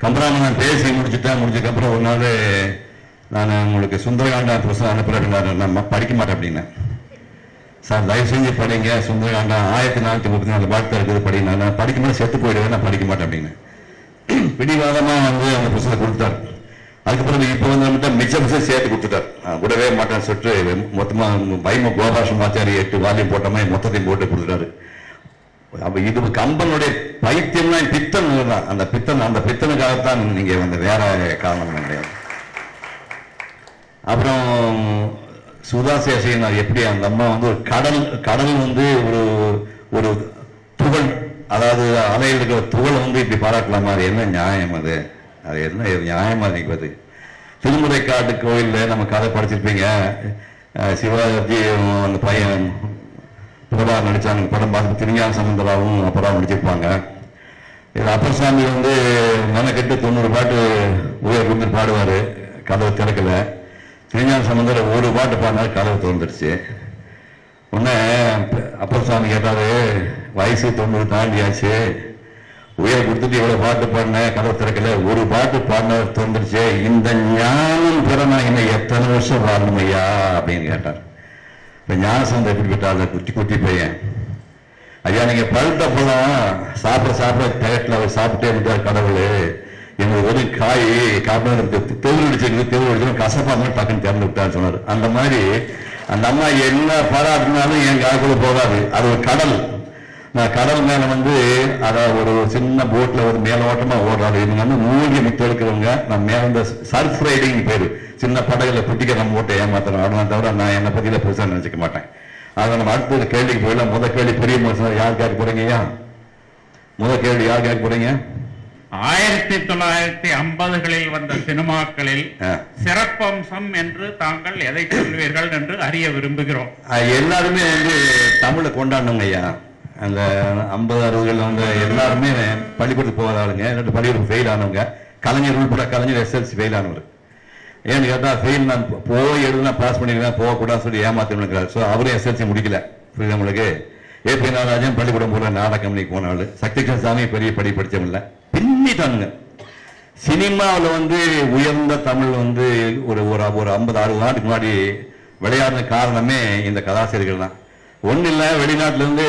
கம்பராமன் நான் பேசி முடிச்சுட்டேன் முடிச்சதுக்கப்புறம் ஒரு நாள் நான் உங்களுக்கு சுந்தரகாண்டா புதுசாக அனுப்புறேன் நான் ம- படிக்க மாட்டேன் அப்படின்னேன் சார் தயவு செஞ்சு படிங்க சுந்தரகாண்டா ஆயிரத்தி நானூற்றி முப்பத்தி நாலு பாட்டு இருக்குது படிங்க நான் படிக்க மாட்டேன் செத்து போயிடுவேன் நான் படிக்க மாட்டேன் அப்படின்னு பிடிவாதமாக வந்து அந்த புத்தகத்தை கொடுத்தாரு அதுக்கப்புறம் இப்போ வந்து நம்மகிட்ட மிச்ச மிச்சம் சேர்த்து கொடுத்துட்டார் நான் விடவே மாட்டேன்னு சொல்லிட்டு மொத்தமாக பைம கோபாஷமாச்சாரி எட்டு வாலியம் போட்ட மாதிரி மொத்தத்தையும் போட்டு கொடுத்துட்டாரு அப்ப இது கம்பனுடைய பைத்தியம்னா பித்தன் தான் அந்த பித்தன் அந்த பித்தனுக்காகத்தான் நீங்க வந்து வேற காரணம் கிடையாது அப்புறம் சுதா சேசையனார் எப்படி அந்த அம்மா வந்து ஒரு கடல் கடல் வந்து ஒரு ஒரு துகள் அதாவது அலையில் இருக்கிற துகள் வந்து இப்படி பாராட்டலாமா அது என்ன நியாயம் அது அது என்ன இது நியாயமா நினைப்பது திருமுறைக்காட்டு கோயில்ல நம்ம கதை படிச்சிருப்பீங்க அஹ் சிவாஜி அந்த பையன் பிரபா நடிச்சாங்க படம் பார்த்து திருஞான சம்பந்தராவும் அப்புறம் நடிச்சிருப்பாங்க இது அப்பர்சாமி வந்து மெனக்கெட்டு தொண்ணூறு பாட்டு உயர் குந்து பாடுவார் கதவை திறக்கல திருஞான சம்பந்தர் ஒரு பாட்டு பாடினாரு கதவு திறந்துருச்சு உடனே அப்பர்சாமி கேட்டாரு வயசு தொண்ணூறு தாண்டியாச்சு உயர் கொடுத்துட்டு இவ்வளவு பாட்டு பாடினேன் கதவு திறக்கல ஒரு பாட்டு பாடின திறந்துருச்சு இந்த ஞானம் பெற நான் இன்னும் எத்தனை வருஷம் வாழணும் ஐயா அப்படின்னு கேட்டார் இந்த ஞானசந்தர் எப்படி விட்டார் குட்டி குட்டி பையன் ஐயா நீங்க பழுத்த பழம் சாப்பிட சாப்பிட திகட்டில் அவர் சாப்பிட்டே இருந்தார் கடவுள் எங்களுக்கு ஒரு காய் காப்பிட்டு தெருவு அடிச்சிருக்கு தெருவு அடிச்சு கசப்பா மாதிரி டக்குன்னு திறந்து விட்டான்னு சொன்னார் அந்த மாதிரி அந்த அம்மா என்ன பாராட்டினாலும் என் காக்குள்ள போகாது அது ஒரு கடல் நான் கடல் மேல வந்து அத ஒரு சின்ன போட்ல ஒரு மேலோட்டமா ஓடுறாரு இவங்க வந்து மூழ்கி முத்து எடுக்கிறவங்க நான் மேல இந்த சர்ஃப் ரைடிங் பேரு சின்ன படகுல குட்டிக்க நம்ம போட்டு ஏமாத்துறோம் அதனால தவிர நான் என்னை பத்தியில பெருசா நினைச்சுக்க மாட்டேன் அதை நம்ம அடுத்த கேள்விக்கு போயிடலாம் முத கேள்வி பெரிய மனுஷன் யார் கேட்க போறீங்க ஐயா முத கேள்வி யார் கேட்க போறீங்க ஆயிரத்தி தொள்ளாயிரத்தி ஐம்பதுகளில் வந்த சினிமாக்களில் ஆ. சிறப்பம்சம் என்று தாங்கள் எதை சொல்வீர்கள் என்று அறிய விரும்புகிறோம் அஹ் எல்லாருமே வந்து தமிழை கொண்டாடணுங்க ஐயா அந்த ஐம்பது அறுபதுகள் வந்து எல்லாருமே பள்ளிக்கூடத்துக்கு போகாத ஆளுங்க ரெண்டு பள்ளிக்கூடம் ஃபெயில் ஆனவங்க கலைஞர் உள்பட கலைஞர் எஸ்எல்சி ஃபெயில் ஆனவர் ஏன்னு கேட்டா ஃபெயில் நான் போய் எழுதுனா பாஸ் பண்ணிருக்கேன் போகக்கூடாதுன்னு சொல்லி ஏமாத்திருக்கிறார் ஸோ அவரும் எஸ்எல்சி முடிக்கல புரியுது உங்களுக்கு ஏபி நாராஜன் பள்ளிக்கூடம் போற நாடக கம்பெனிக்கு போன ஆளு சக்திகிருஷ்ண சாமி பெரிய படி படிச்சவங்க பின்னிட்டானுங்க சினிமாவில் வந்து உயர்ந்த தமிழ் வந்து ஒரு ஒரு ஒரு ஐம்பது அறுபது ஆண்டுக்கு முன்னாடி விளையாடுற காரணமே இந்த கதாசிரியர்கள் தான் ஒன்றும் இல்லை வெளிநாட்டுல இருந்து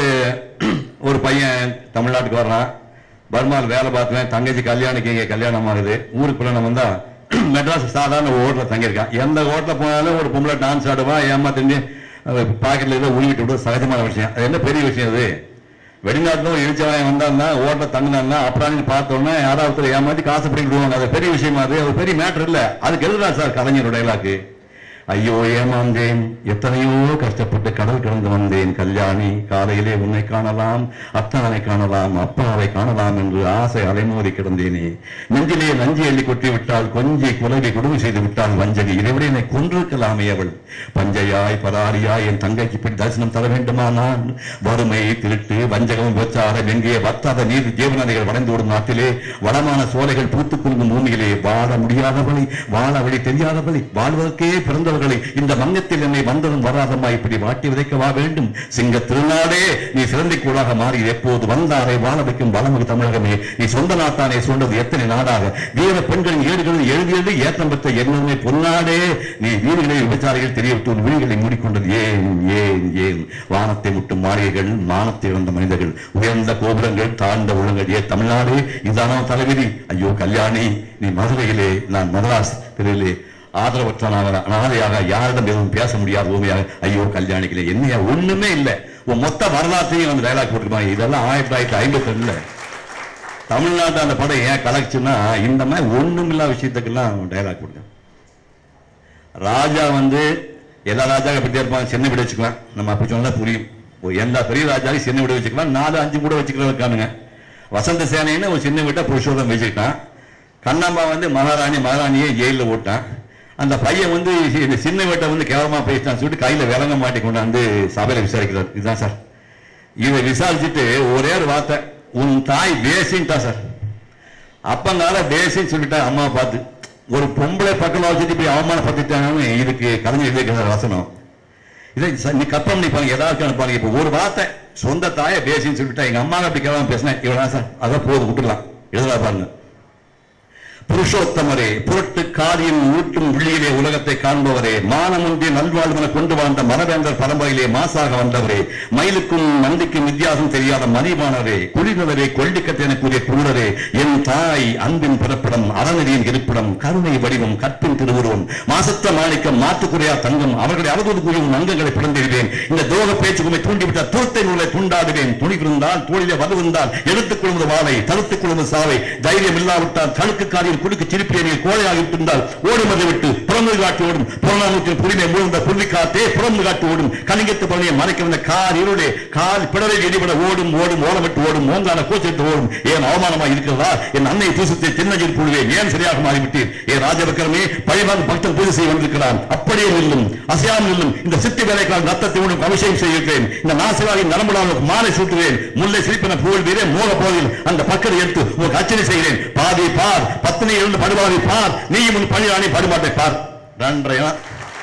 ஒரு பையன் தமிழ்நாட்டுக்கு வர்றான் பர்மாவில் வேலை பார்த்துவேன் தங்கச்சி கல்யாணிக்கு இங்கே கல்யாணம் ஆகுது ஊருக்குள்ள நம்ம வந்தா மெட்ராஸ் சாதாரண ஒரு ஹோட்டலில் தங்கியிருக்கான் எந்த ஹோட்டலில் போனாலும் ஒரு பொம்பளை டான்ஸ் ஆடுவா ஏமாத்திட்டு பாக்கெட்ல ஏதோ உருவிட்டு விட சகஜமான விஷயம் அது என்ன பெரிய விஷயம் அது வெளிநாட்டுல ஒரு இழிச்சவன் வந்தான்னா ஓட்ட தங்கினான்னா அப்புறம் பார்த்தோன்னே யாராவது ஒருத்தர் ஏமாத்தி காசு பிடிக்க விடுவாங்க அது பெரிய விஷயமா அது அது பெரிய மேட்டர் இல்ல அதுக்கு எழுதுறா சார் கலைஞரோட டைலாக்கு ஐயோ ஏமாந்தேன் எத்தனையோ கஷ்டப்பட்டு கடல் கடந்து வந்தேன் கல்யாணி காலையிலே உன்னை காணலாம் அத்தானை காணலாம் அப்பாவை காணலாம் என்று ஆசை அலைமோதி கிடந்தேனே நெஞ்சிலே நஞ்சி எள்ளி கொட்டி விட்டால் கொஞ்சி குலவி கொடுமை செய்து விட்டால் வஞ்சகி இதைவிட என்னை கொன்றிருக்கலாமே அவள் பஞ்சையாய் பராரியாய் என் தங்கைக்கு இப்படி தரிசனம் தர வேண்டுமா நான் வறுமை திருட்டு வஞ்சகம் வச்சார வெங்கிய வத்தாத நீர் ஜீவநதிகள் வளைந்து விடும் நாட்டிலே வளமான சோலைகள் பூத்துக் குலுங்கும் பூமியிலே வாழ முடியாதவளை வாழ வழி தெரியாதவளை வாழ்வதற்கே பிறந்தவர்களை இந்த மங்கத்தில் என்னை வந்ததும் வராதமா இப்படி வாட்டி விதைக்கவா வேண்டும் சிங்க திருநாடே நீ சிறந்தி கூடாக மாறி எப்போது வந்தாரை வாழ வைக்கும் வளமிகு தமிழகமே நீ சொந்த நாட்டானே சொன்னது எத்தனை நாடாக வீர பெண்களின் ஏடுகளில் எழுதியது ஏற்றம் பெற்ற என்னுமே பொன்னாடே நீ வீடுகளை விபச்சாரிகள் தெரியவிட்டு உன் வீடுகளை மூடிக்கொண்டது ஏன் ஏன் ஏன் வானத்தை முட்டும் மாளிகைகள் மானத்தை இழந்த மனிதர்கள் உயர்ந்த கோபுரங்கள் தாழ்ந்த உள்ளங்கள் ஏ தமிழ்நாடு இதான தலைவிதி ஐயோ கல்யாணி நீ மதுரையிலே நான் மதராஸ் தெருவிலே ஆதரவற்ற அனாதையாக யாரிடம் எதுவும் பேச முடியாத ஊமையாக ஐயோ கல்யாணிகளே என்னையா ஒண்ணுமே இல்லை உன் மொத்த வரலாற்றையும் வந்து டைலாக் போட்டுருப்பாங்க இதெல்லாம் ஆயிரத்தி தொள்ளாயிரத்தி ஐம்பத்தி ரெண்டுல தமிழ்நாட்டு அந்த படம் ஏன் கலெக்ஷன்னா இந்த மாதிரி ஒண்ணும் இல்லாத விஷயத்துக்கெல்லாம் டைலாக் கொடுங்க ராஜா வந்து எல்லா ராஜாவை பற்றி இருப்பாங்க சின்ன வீடு வச்சுக்கலாம் நம்ம அப்படி சொன்னா புரியும் ஒரு எல்லா பெரிய ராஜாவையும் சின்ன வீடு வச்சுக்கலாம் நாலு அஞ்சு கூட வச்சுக்கிறவங்க வசந்த சேனைன்னு ஒரு சின்ன வீட்டை புருஷோதம் வச்சுக்கிட்டான் கண்ணம்மா வந்து மகாராணி மகாராணியை ஜெயிலில் போட்டான் அந்த பையன் வந்து இந்த சின்ன வீட்டை வந்து கேவலமா பேசிட்டான்னு சொல்லிட்டு கையில விலங்க மாட்டி கொண்டாந்து சபையில விசாரிக்கிறார் இதுதான் சார் இதை விசாரிச்சுட்டு ஒரே ஒரு வார்த்தை உன் தாய் பேசின்ட்டா சார் அப்பங்கால பேசின்னு சொல்லிட்டா அம்மா பார்த்து ஒரு பொம்பளை பக்கமா வச்சுட்டு இப்படி அவமானப்படுத்திட்டாங்கன்னு இதுக்கு கலைஞர் எழுதியிருக்கிற வசனம் இதை ச- நீ கற்பனை பண்ணி பாருங்க ஏதாவது அனுப்பாங்க இப்போ ஒரு வார்த்தை சொந்த தாயை பேசின்னு சொல்லிட்டா எங்க அம்மா அப்படி கேளாம பேசினேன் இவ்வளவு சார் அதான் போதும் விட்டுலாம் எழுதலாம் பாருங்க புருஷோத்தமரே புரட்டு காரியின் ஊட்டும் விழியிலே உலகத்தை காண்பவரே மானமுன்றி நல்வாழ்வென கொண்டு வாழ்ந்த மரவேந்தர் பரம்பரையிலே மாசாக வந்தவரே மயிலுக்கும் நந்திக்கும் வித்தியாசம் தெரியாத மணிவானரே குளிர்ந்தவரே கொள்ளிக்கட்டென கூறிய குருடரே என் தாய் அன்பின் பிறப்பிடம் அறநெறியின் இருப்பிடம் கருணை வடிவம் கற்பின் திருவுருவம் மாசத்த மாணிக்கம் மாற்றுக்குறையா தங்கம் அவர்களை அவதூறு கூறும் அங்கங்களை பிறந்திருவேன் இந்த துரோக பேச்சுக்குமை தூண்டிவிட்ட தூர்த்தை நூலை துண்டாடுவேன் துணி இருந்தால் தோளிலே வது வந்தால் எடுத்துக் கொள்வது வாளை தடுத்துக் கொள்வது சாவை தைரியம் இல்லாவிட்டால் தழுக்கு காரியம் குறுக்கு திருப்பியனில் கோழையாக இருந்தால் ஓடுமதை விட்டு புறந்து காட்டி ஓடும் புறநானூற்றின் புரிமை மூழ்ந்த புள்ளி காத்தே புறந்து காட்டி ஓடும் கலிங்கத்து பணியை மறைக்க வந்த கார் இருளே கால் பிடரை எடிபட ஓடும் ஓடும் ஓலமிட்டு ஓடும் ஓங்கான கூச்சிட்டு ஓடும் ஏன் அவமானமாக இருக்கிறதா என் அன்னை தூசத்தை திண்ணஜில் புழுவேன் ஏன் சரியாக மாறிவிட்டீர் ஏ ராஜபக்கரமே பழிவாங்க பக்தன் பூஜை செய்ய வந்திருக்கிறான் அப்படியே நில்லும் அசையாமல் நில்லும் இந்த சித்தி வேலைக்கால் ரத்தத்தை உனக்கு அபிஷேகம் செய்கிறேன் இந்த நாசிவாவின் நரம்புலாவுக்கு மாலை சூட்டுவேன் முல்லை சிரிப்பின புகழ் வீரே மோக போதில் அந்த பக்கத்தை எடுத்து உனக்கு அர்ச்சனை செய்கிறேன் பாதி பார் பத்தினி இருந்து படுவாதி பார் நீயும் உன் பணியாணி படுபாட்டை பார் ரெண்டரை நாள்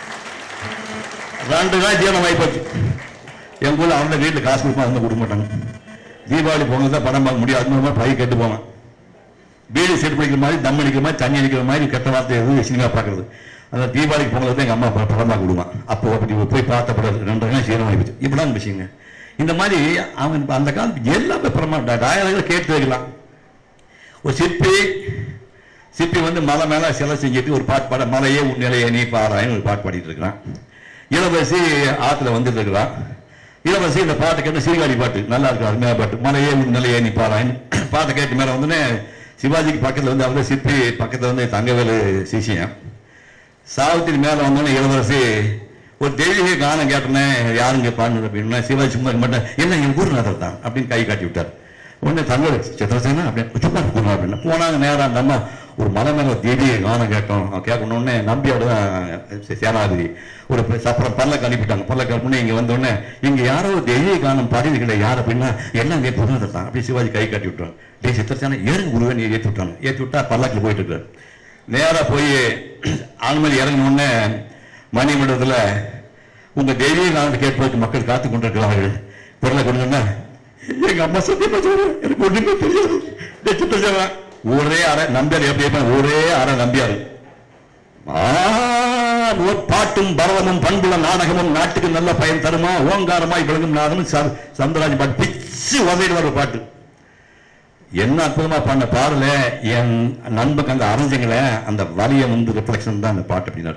ரெண்டு நாள் ஜீவனம் ஆகி போச்சு எங்க ஊர்ல அவன வீட்டுல காசு கொடுப்பா வந்து கொடுக்க மாட்டாங்க தீபாவளி பொங்கல் தான் படம் பார்க்க முடியாது அந்த மாதிரி பைக் கெட்டு போவான் பீடி செட் பிடிக்கிற மாதிரி தம் அடிக்கிற மாதிரி தண்ணி அடிக்கிற மாதிரி கெட்ட வார்த்தை எதுவும் சினிமா பார்க்கறது அந்த தீபாவளிக்கு பொங்கல் தான் எங்க அம்மா ப- படம் பார்க்க விடுவான் அப்போ அப்படி போய் பார்த்த படம் ரெண்டு நாள் சீரம் ஆகி போச்சு இப்படிதான் விஷயங்க இந்த மாதிரி அவன் அந்த காலத்து எல்லாமே பிரமாண்ட டயலாக கேட்டு வைக்கலாம் ஒரு சிற்பி சிற்பி வந்து மலை மேல சிலை செஞ்சுட்டு ஒரு பாட்டு பாட மலையே உன் நிலையே நீ பாராயன்னு ஒரு பாட்டு பாடிட்டு இருக்கிறான் இளவரசி ஆத்துல வந்துட்டு இருக்கிறான் இளவரசி இந்த பாட்டை கேட்டு சீர்காழி பாட்டு நல்லா இருக்கு அருமையா பாட்டு மலையே உன் நிலையே நீ பாராயன்னு பாட்டை கேட்டு மேல வந்து சிவாஜிக்கு பக்கத்துல வந்து அவர் சிற்பி பக்கத்துல வந்து தங்கவேலு சிசியம் சாவித்திரி மேல வந்தோடனே இளவரசி ஒரு தெய்வீக கானம் கேட்டனே யாருங்க பாடுனது அப்படின்னா சிவாஜி சும்மா இருக்க மாட்டேன் என்ன என் குருநாதர் தான் அப்படின்னு கை காட்டி விட்டார் உடனே தங்க சித்திரசேனா அப்படின்னு சும்மா குரு அப்படின்னு போனாங்க நேரா அந்த அம்மா ஒரு மலை மேல ஒரு தெய்வீக கானம் கேட்டோம் அவன் கேட்கணும் உடனே நம்பியோட தான் சே- சேனாதிரி ஒரு ப- அப்புறம் பல்லக்கு அனுப்பிட்டாங்க பல்லக்கு அனுப்பி இங்க வந்த உடனே இங்க யாரோ ஒரு தெய்வீக கானம் பாடினீங்களே யார் அப்படின்னா எல்லாம் என் குருநாதர் தான் அப்படி சிவாஜி கை காட்டி விட்டான் டேய் சித்திரசேனா ஏறுங்க குருவே நீ ஏற்றி விட்டாங்க ஏற்றி விட்டா பல்லக்கில் போயிட்டு இருக்காரு நேரா போய் ஆண்மதி இறங்கின உடனே மணிமண்டலத்துல உங்க தெய்வீக காலத்தை கேட்பதற்கு மக்கள் காத்துக் கொண்டிருக்கிறார்கள் குரலை கொண்டு வந்தா, எங்க அம்மா சத்தியமா சொல்றேன் எனக்கு ஒண்ணுமே தெரியாது டேய் சித்தரசேனா, ஒரே அரை நம்பியார் எப்படி இருப்பான்? ஒரே அரை நம்பியார் ஆ, ஓர் பாட்டும் பரவமும் பண்புள்ள நாடகமும் நாட்டுக்கு நல்ல பயன் தருமா ஓங்காரமாய் விளங்கும் நாதமும் ச- சந்திரராஜ் பாட்டு பிச்சு வதையிடுவார் ஒரு பாட்டு என்ன அற்புதமா பண்ண பாடல என் நண்பக்கு அங்க அரைஞ்சங்களே அந்த வலிய வந்து ரிஃப்ளெக்ஷன் தான் அந்த பாட்டு அப்படின்னாரு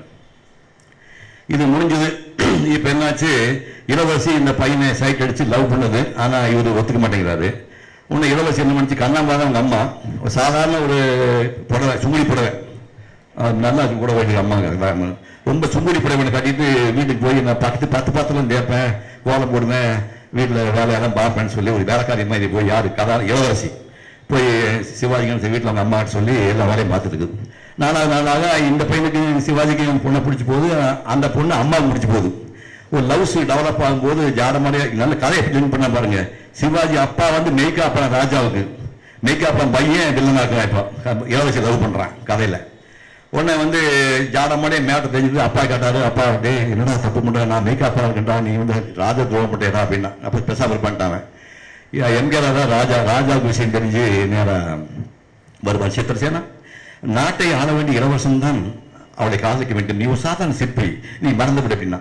இது முடிஞ்சது இப்ப என்னாச்சு இளவரசி இந்த பையனை சைட் அடிச்சு லவ் பண்ணது ஆனா இவரு ஒத்துக்க மாட்டேங்கிறாரு உன்னை இளவரசி என்ன பண்ணிச்சு கண்ணாம்பா அவங்க அம்மா ஒரு சாதாரண ஒரு புடவை சுங்குடி புடவை அது நல்லா இருக்கு கூட வேண்டிய அம்மாங்க அதான் ரொம்ப சுங்குடி புடவை கட்டிட்டு வீட்டுக்கு போய் நான் பக்கத்து பத்து பத்துலாம் தேப்பேன் கோலம் போடுவேன் வீட்டில் வேலையெல்லாம் பார்ப்பேன்னு சொல்லி ஒரு வேலைக்காரி மாதிரி போய் யாரு கதா இளவரசி போய் சிவாஜிக்கு வீட்டில் அவங்க அம்மா சொல்லி எல்லா வேலையும் பார்த்துட்டு இருக்குது நாலாவது நாளாக இந்த பையனுக்கு சிவாஜிக்கு என் பொண்ணை பிடிச்சி போகுது அந்த பொண்ணு அம்மாவுக்கு பிடிச்சி போகுது ஒரு லவ்ஸ் டெவலப் ஆகும்போது ஜாடமாடியா நல்ல கதையை எப்படி பண்ண பாருங்க சிவாஜி அப்பா வந்து மெய்காப்பா ராஜாவுக்கு மெய்காப்பா பையன் வில்லனா இருக்கான் இப்போ இளவரசி லவ் பண்றான் கதையில உடனே வந்து ஜாடமாடியே மேட்ட தெரிஞ்சது அப்பா கேட்டாரு அப்பா டே என்னடா தப்பு பண்ற நான் மெய்காப்பா இருக்கேன்டா நீ வந்து ராஜா துரோகம் பண்ணிட்டா அப்படின்னா அப்ப பெருசா பண்ணிட்டான் எம்கேரா தான் ராஜா ராஜாவுக்கு விஷயம் தெரிஞ்சு நேரா வருவான் சித்திரசேனா நாட்டை ஆள வேண்டிய இளவரசன் தான் அவளை காதலிக்க வேண்டும் நீ ஒரு சாதாரண சிற்பி நீ மறந்து விட அப்படின்னா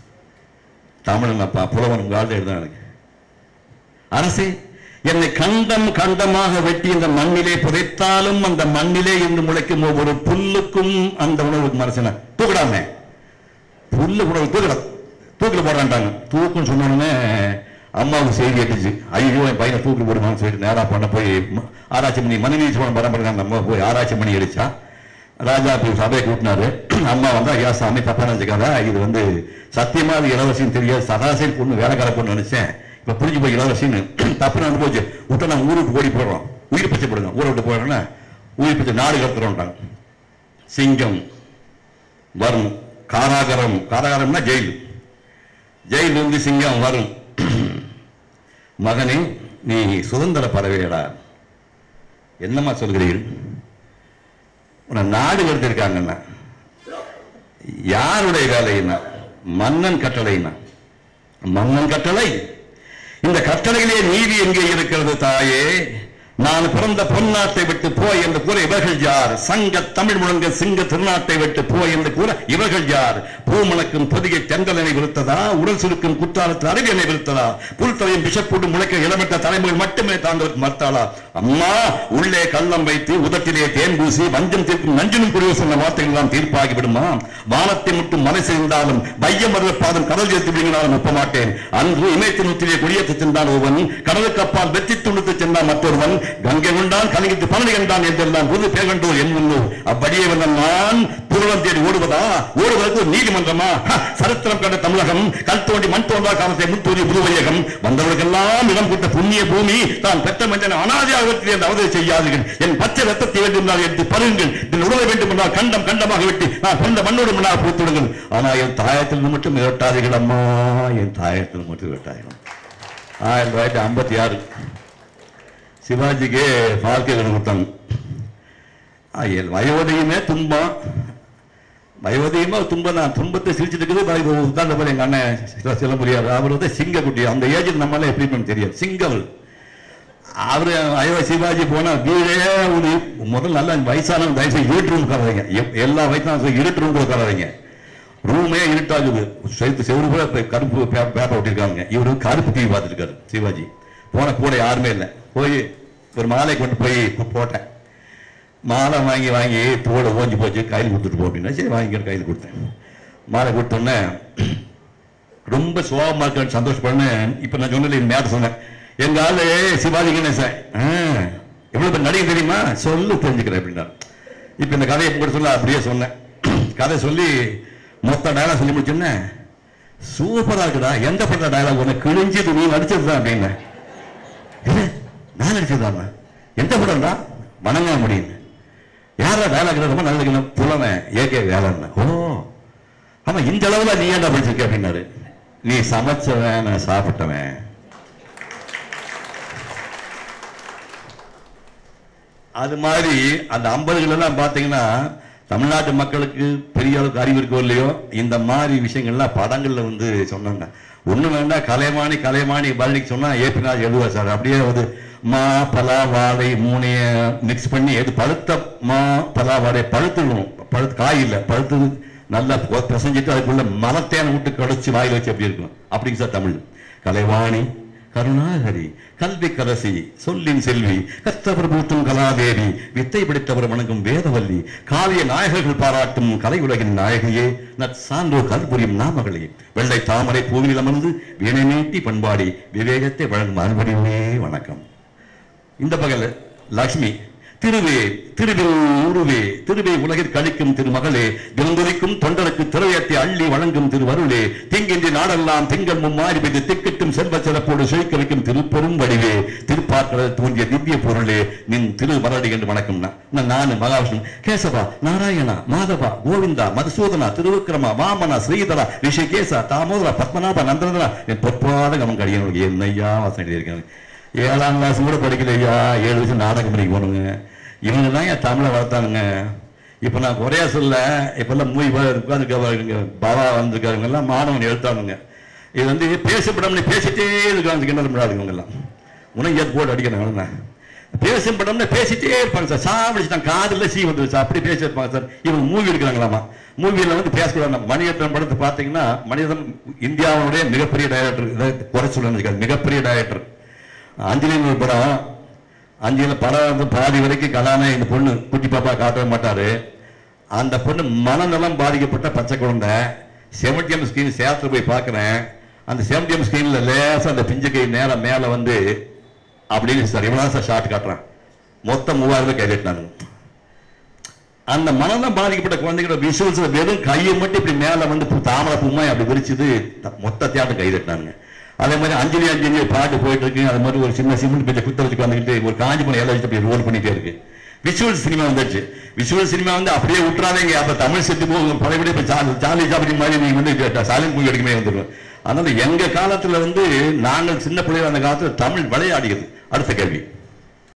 தமிழன் அப்பா புலவன் உங்க ஆள் எழுதான் எனக்கு அரசே என்னை கண்டம் கண்டமாக வெட்டி இந்த மண்ணிலே புதைத்தாலும் அந்த மண்ணிலே இருந்து முளைக்கும் ஒவ்வொரு புல்லுக்கும் அந்த உணவுக்கு மனசன தூக்கிடாம புல்லு உணவு தூக்கிட தூக்கில போடுறான்ட்டாங்க தூக்குன்னு சொன்ன உடனே அம்மாவுக்கு செய்தி எட்டுச்சு ஐயோ என் பையனை தூக்கி போடுவான்னு சொல்லிட்டு நேரா பண்ண போய் ம- ஆராய்ச்சி பண்ணி மனைவி சோழன் படம் பண்ணாங்க அம்மா போய் ஆராய்ச்சி பண்ணி அடிச்சா ராஜா போய் சபையை கூட்டினாரு அம்மா வந்து ஐயா சாமி தப்பா நினைச்சுக்காத இது வந்து சத்தியமா அது இளவரசின்னு தெரியாது சராசரி பொண்ணு வேலைக்கார பொண்ணு நினைச்சேன் இப்ப புரிஞ்சு போய் இளவரசின்னு தப்பு நடந்து போச்சு விட்டு நான் ஊருக்கு ஓடி போடுறோம் உயிர் பச்சை போடுங்க ஊரை விட்டு போடுறோன்னா உயிர் பச்சை நாடு கடத்துறோம்ட்டாங்க சிங்கம் வரும் காராகரம் காராகரம்னா ஜெயில் ஜெயில் இருந்து சிங்கம் வரும் மகனே நீ சுதந்திர பறவையடா என்னம்மா சொல்கிறீர்கள் உன்னை நாடு எடுத்திருக்காங்கன்னா யாருடைய வேலைன்னா மன்னன் கட்டளைன்னா மன்னன் கட்டளை இந்த கட்டளையிலே நீதி எங்கே இருக்கிறது தாயே நான் பிறந்த பொன்னாட்டை விட்டு போய் என்று கூற இவர்கள் யார் சங்க தமிழ் முழங்க சிங்க திருநாட்டை விட்டு போய் என்று கூற இவர்கள் யார் பூமணக்கும் பொதிகை தென்றலனை விருத்ததா உடல் சுருக்கும் குற்றாலத்தில் அறிவியனை விருத்ததா புல்தலையும் பிஷப்போட்டு முளைக்க இளமட்ட தலைமுறை மட்டுமே தாண்டவருக்கு மறுத்தாளா அம்மா உள்ளே கள்ளம் வைத்து உதட்டிலே தேன் பூசி வஞ்சம் தீர்க்கும் நஞ்சினும் குடிவு சொன்ன வார்த்தைகள் எல்லாம் தீர்ப்பாகி விடுமா வானத்தை மட்டும் மலை செய்தாலும் பையம் வருவ பாதம் கடல் சேர்த்து விடுங்கினாலும் ஒப்ப மாட்டேன் அன்று இமயத்தின் உத்திலே கொடியேற்று சென்றான் ஒருவன் கடலுக்கு அப்பால் வெற்றி துண்டுத்து சென்றான் மற்றொருவன் கங்கை கொண்டான் கலங்கிட்டு பழனி கண்டான் என்றெல்லாம் புது பேகண்டோர் என் முன்னோர் அப்படியே வந்த நான் புகழம் தேடி ஓடுவதா ஓடுவதற்கு ஒரு நீதிமன்றமா ஹ, சரித்திரம் கண்ட தமிழகம் கல் தோண்டி மண் தோன்றா காலத்தை முத்தோடி புதுவையகம் வந்தவர்களுக்கெல்லாம் இடம் கூட்ட புண்ணிய பூமி தான் பெற்ற மனிதன் அனாதியாக வெற்றி என்று அவதவி செய்யாதீர்கள் என் பச்சை ரத்தத்தை வேண்டும் என்றால் எடுத்து பருங்கள் என் உடலை வேண்டும் என்றால் கண்டம் கண்டமாக வெட்டி நான் கொண்ட மண்ணோடு மண்ணாக பூத்துடுங்கள் ஆனா என் தாயத்தில் மட்டும் விரட்டாதீர்கள் அம்மா என் தாயத்தில் மட்டும் விரட்டாதீர்கள் ஆயிரத்தி தொள்ளாயிரத்தி ஐம்பத்தி ஆறு சிவாஜிக்கு வாழ்க்கை கொடுத்தாங்க ஆ, என் வயோதிகமே துன்பம் வயோதிகமா துன்பம் தான் துன்பத்தை சிரிச்சிட்டு இருக்குது பாரு, இப்போ உட்கார்ந்த போல எங்க அண்ணன் சில- சொல்ல முடியாது அவர் வந்து சிங்கக்குட்டி அந்த ஏஜில் நம்மளால எப்படி பண்ண தெரியாது சிங்கவள் அவரு ஐயோ சிவாஜி போனா வீடே ஒரு முதல்ல நல்லா வயசானவங்க தயவு செய்து இருட்டு ரூம் உட்காராதீங்க எப்- எல்லா வயசான இருட்டு ரூம் உட்காராதீங்க ரூமே இருட்டாகுது செவுத்து செவரு கூட இப்ப கருப்பு பே- பேப்பர் ஒட்டிருக்காங்க இவரு கருப்பு டிவி பார்த்துருக்காரு சிவாஜி போன கூட யாருமே இல்லை போய் ஒரு மாலை கொண்டு போய் போட்டேன் மாலை வாங்கி வாங்கி தோடு ஓஞ்சி போச்சு கையில் கொடுத்துட்டு போ அப்படின்னா சரி வாங்கிக்கிற கையில் கொடுத்தேன் மாலை கொடுத்தோன்னே ரொம்ப சோகமா இருக்கேன்னு சந்தோஷப்படணும் இப்ப நான் சொன்னல நேரத்தை சொன்னேன் எங்க ஆளு சிவாஜி கணேசன் ஆ, எவ்வளவு பேர் நடிகை தெரியுமா சொல்லு தெரிஞ்சுக்கிறேன் அப்படின்னா இப்ப இந்த கதையை கூட சொல்ல அப்படியே சொன்னேன் கதை சொல்லி மொத்த டயலாக் சொல்லி முடிச்சோன்னே சூப்பரா இருக்குடா எந்த பண்ற டயலாக் உனக்கு கிழிஞ்சது நீ நடிச்சதுதான் அப்படின்னு இது நான் நடிச்சதுதான் எந்த படம்டா வணங்க முடியும் யாரா டயலாக் ரொம்ப நல்ல புலவன் ஏகே வேலைன்னு ஓ ஆமா இந்த அளவுல நீ ஏன்டா படிச்சிருக்க அப்படின்னாரு நீ சமைச்சவன் நான் சாப்பிட்டவன் அது மாதிரி அந்த ஐம்பதுகள் எல்லாம் பாத்தீங்கன்னா தமிழ்நாட்டு மக்களுக்கு பெரிய அளவுக்கு அறிவு இருக்கோ இல்லையோ இந்த மாதிரி விஷயங்கள்லாம் படங்கள்ல வந்து சொன்னாங்க ஒண்ணு வேண்டாம் கலைமானி கலைமானி பழனிக்கு சொன்னா ஏபிநாத் எழுதுவா சார் அப்படியே வந்து மா பலா வாழை மூணைய மிக்ஸ் பண்ணி எது பழுத்த மா பலா வாழை பழுத்துடணும் பழுத்து காய் இல்ல பழுத்தது நல்லா பொ- பிசைஞ்சிட்டு அதுக்குள்ள மரத்தேனை விட்டு கடைச்சி வாயில் வச்சு அப்படி இருக்கும் அப்படிங்க சார் தமிழ் கலைவாணி கருணாகரி கல்வி கரசி சொல்லின் செல்வி கஷ்டபிரபூத்தும் கலாதேவி வித்தை பிடித்தவர் வணங்கும் வேதவல்லி காளிய நாயகர்கள் பாராட்டும் கலை உலகின் நாயகியே நற்சான்றோர் கல்புரியும் நாமகளே வெள்ளை தாமரை பூவில் அமர்ந்து வீணை நீட்டி பண்பாடி விவேகத்தை வழங்கும் அன்புரிமே வணக்கம் இந்த பகல் லக்ஷ்மி திருவே திருவில் உருவே திருவே உலகிற்கு அளிக்கும் திருமகளே விருந்தொலிக்கும் தொண்டருக்கு திரையத்தை அள்ளி வழங்கும் திருவருளே திங்கின்றி நாடெல்லாம் திங்கள் மும்மாறி பெய்து திக்கிட்டும் செல்வ சிறப்போடு செழிக்க வைக்கும் திருப்பெரும் வடிவே திருப்பாக்கள தோன்றிய திவ்ய பொருளே நின் திரு மரடி என்று வணக்கம்னா நான் நானு மகாவிஷ்ணு கேசவா நாராயணா மாதவா கோவிந்தா மதுசூதனா திருவிக்ரமா வாமனா ஸ்ரீதரா ரிஷிகேசா தாமோதரா பத்மநாப நந்தனதரா என் பொற்பாத கமன் கடியன் என்னையா வாசனை எழுதியிருக்காங்க ஏழாம் கிளாஸ் கூட படிக்கலையா ஏழு வயசு நாடகம் படிக்க போனுங்க இவங்க தான் என் தமிழை வளர்த்தானுங்க இப்ப நான் குறையா சொல்ல இப்பெல்லாம் மூவி உட்காந்துருக்க பாபா வந்திருக்காருங்க எல்லாம் மாணவன் எழுத்தானுங்க இது வந்து பேசப்படம்னு பேசிட்டே இருக்காங்க கிண்டல் பண்ணாதுங்க இவங்க எல்லாம் உனக்கு ஏற்று போட்டு அடிக்கணும் பேசும் படம்னு பேசிட்டே இருப்பாங்க சார் சாப்பிடுச்சுட்டாங்க காதுல சீ வந்துருச்சு அப்படி பேசி இருப்பாங்க சார் இவங்க மூவி எடுக்கிறாங்களாமா மூவியில் வந்து பேசக்கூடாது மணிரத்னம் படத்தை பார்த்தீங்கன்னா மணிரத்னம் இந்தியாவுடைய மிகப்பெரிய டைரக்டர் இதை குறை சொல்ல மிகப்பெரிய டைரக்டர் அஞ்சலின்னு ஒரு படம் அஞ்சலியில் படம் வந்து பாதி வரைக்கும் கலான இந்த பொண்ணு குட்டி பாப்பா காட்டவே மாட்டாரு அந்த பொண்ணு மனநலம் பாதிக்கப்பட்ட பச்சை குழந்தை செவன்டிஎம் ஸ்கிரீன் சேலத்தில் போய் பார்க்குறேன் அந்த செவன்டிஎம் ஸ்கிரீனில் லேசாக அந்த பிஞ்சு கை நேரம் மேலே வந்து அப்படின்னு சார் இவ்வளோ சார் ஷார்ட் காட்டுறேன் மொத்தம் மூவாயிரம் ரூபாய் கைதட்டினாங்க அந்த மனநலம் பாதிக்கப்பட்ட குழந்தைகளோட விஷுவல்ஸ் வெறும் கையை மட்டும் இப்படி மேல வந்து பூ- தாமரை பூமாய் அப்படி விரிச்சுது த- மொத்த தியாட்டம் கைதட்டினாங்க அதே மாதிரி அஞ்சலி அஞ்சலி பாட்டு போயிட்டு இருக்கு அது மாதிரி ஒரு சின்ன சிமெண்ட் பெஞ்ச குத்த வச்சு வந்துக்கிட்டு ஒரு காஞ்சி பண்ணி எல்லாம் வச்சு அப்படி ரோல் பண்ணிட்டே இருக்கு விஷுவல் சினிமா வந்துச்சு விஷுவல் சினிமா வந்து அப்படியே விட்டுறாதீங்க அப்ப தமிழ் செத்து போகும் பழையபடி இப்ப சார்லி சார்லி சாப்பிடி மாதிரி நீங்க வந்து சாலின் மூவி எடுக்கமே வந்துடும் அதனால எங்க காலத்துல வந்து நாங்கள் சின்ன பிள்ளைகள் அந்த காலத்துல தமிழ் விளையாடியது அடுத்த கேள்வி